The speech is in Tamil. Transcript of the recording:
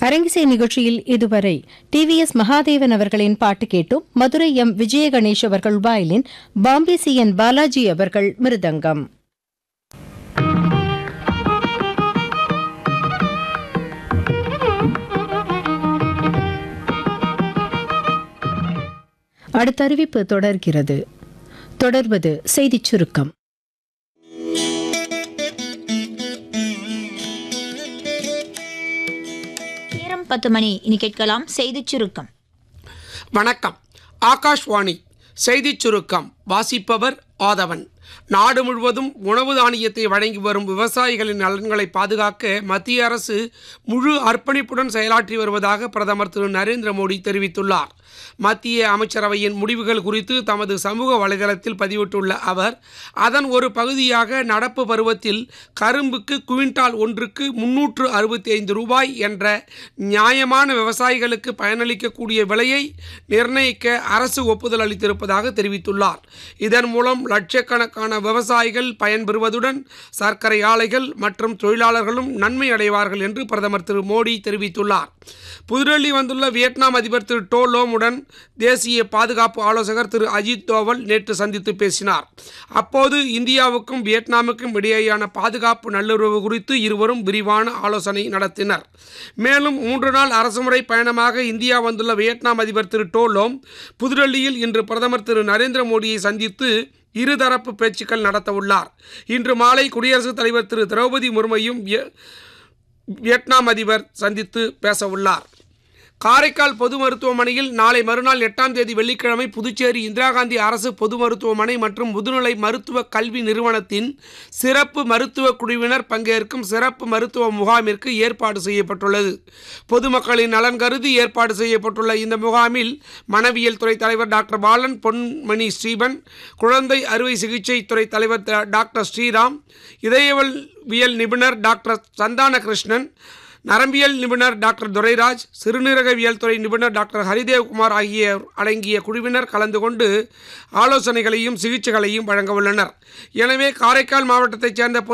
அரங்கிசை நிகழ்ச்சியில் இதுவரை டிவிஎஸ் மகாதேவன் அவர்களின் பாட்டு கேட்டும் மதுரை எம் விஜய கணேஷ் அவர்கள் violin Bombay C N Balaji அவர்கள் மிருதங்கம் அடுத்த அறிவிப்பு தொடர்கிறது தொடர்வது செய்திச் சுருக்கம் நேரம் பத்து மணி இனி கேட்கலாம் செய்திச் சுருக்கம் வணக்கம் ஆகாஷ்வாணி செய்திச் சுருக்கம் வாசிப்பவர் ஆதவன் நாடு முழுவதும் உணவு தானியத்தை வழங்கி வரும் விவசாயிகளின் நலன்களை பாதுகாக்க மத்திய அரசு முழு அர்ப்பணிப்புடன் செயலாற்றி வருவதாக பிரதமர் திரு நரேந்திர மோடி தெரிவித்துள்ளார் மத்திய அமைச்சரவையின் முடிவுகள் குறித்து தமது சமூக வலைதளத்தில் பதிவிட்டுள்ள அவர் அதன் ஒரு பகுதியாக நடப்பு பருவத்தில் கரும்புக்கு குவிண்டால் ஒன்றுக்கு முன்னூற்று அறுபத்தி ஐந்து ரூபாய் என்ற நியாயமான விவசாயிகளுக்கு பயனளிக்கக்கூடிய விலையை நிர்ணயிக்க அரசு ஒப்புதல் அளித்திருப்பதாக தெரிவித்துள்ளார் இதன் மூலம் லட்சக்கணக்கான விவசாயிகள் பயன்பெறுவதுடன் சர்க்கரை ஆலைகள் மற்றும் தொழிலாளர்களும் நன்மை அடைவார்கள் என்று பிரதமர் திரு மோடி தெரிவித்துள்ளார் புதுடெல்லி வந்துள்ள வியட்நாம் அதிபர் திரு டோ லோமுடன் தேசிய பாதுகாப்பு ஆலோசகர் திரு அஜித் தோவல் நேற்று சந்தித்து பேசினார் அப்போது இந்தியாவுக்கும் வியட்நாமுக்கும் இடையேயான பாதுகாப்பு நல்லுறவு குறித்து இருவரும் விரிவான ஆலோசனை நடத்தினர் மேலும் மூன்று நாள் அரசுமுறை பயணமாக இந்தியா வந்துள்ள வியட்நாம் அதிபர் திரு டோ லோம் புதுடெல்லியில் இன்று பிரதமர் திரு நரேந்திர மோடியை சந்தித்து இருதரப்பு பேச்சுக்கள் நடத்தவுள்ளார் இன்று மாலை குடியரசுத் தலைவர் திரு திரௌபதி முர்மையும் விய- வியட்நாம் அதிபர் சந்தித்து பேசவுள்ளார் காரைக்கால் பொது மருத்துவமனையில் நாளை மறுநாள் எட்டாம் தேதி வெள்ளிக்கிழமை புதுச்சேரி இந்திரா காந்தி அரசு பொது மருத்துவமனை மற்றும் முதுநிலை மருத்துவ கல்வி நிறுவனத்தின் சிறப்பு மருத்துவ குழுவினர் பங்கேற்கும் சிறப்பு மருத்துவ முகாமிற்கு ஏற்பாடு செய்யப்பட்டுள்ளது பொதுமக்களின் நலன் கருதி ஏற்பாடு செய்யப்பட்டுள்ள இந்த முகாமில் மனவியல் துறை தலைவர் டாக்டர் பாலன் பொன்மணி ஸ்ரீபன் குழந்தை அறுவை சிகிச்சை துறை தலைவர் த- டாக்டர் ஸ்ரீராம் இதயவியல் நிபுணர் டாக்டர் சந்தான கிருஷ்ணன் நரம்பியல் நிபுணர் டாக்டர் துரைராஜ் சிறுநீரகவியல் துறை நிபுணர் டாக்டர் ஹரிதேவ்குமார் ஆகிய அடங்கிய குழுவினர் கலந்து கொண்டு ஆலோசனைகளையும் சிகிச்சைகளையும் வழங்க உள்ளனர் எனவே காரைக்கால் மாவட்டத்தைச் சேர்ந்த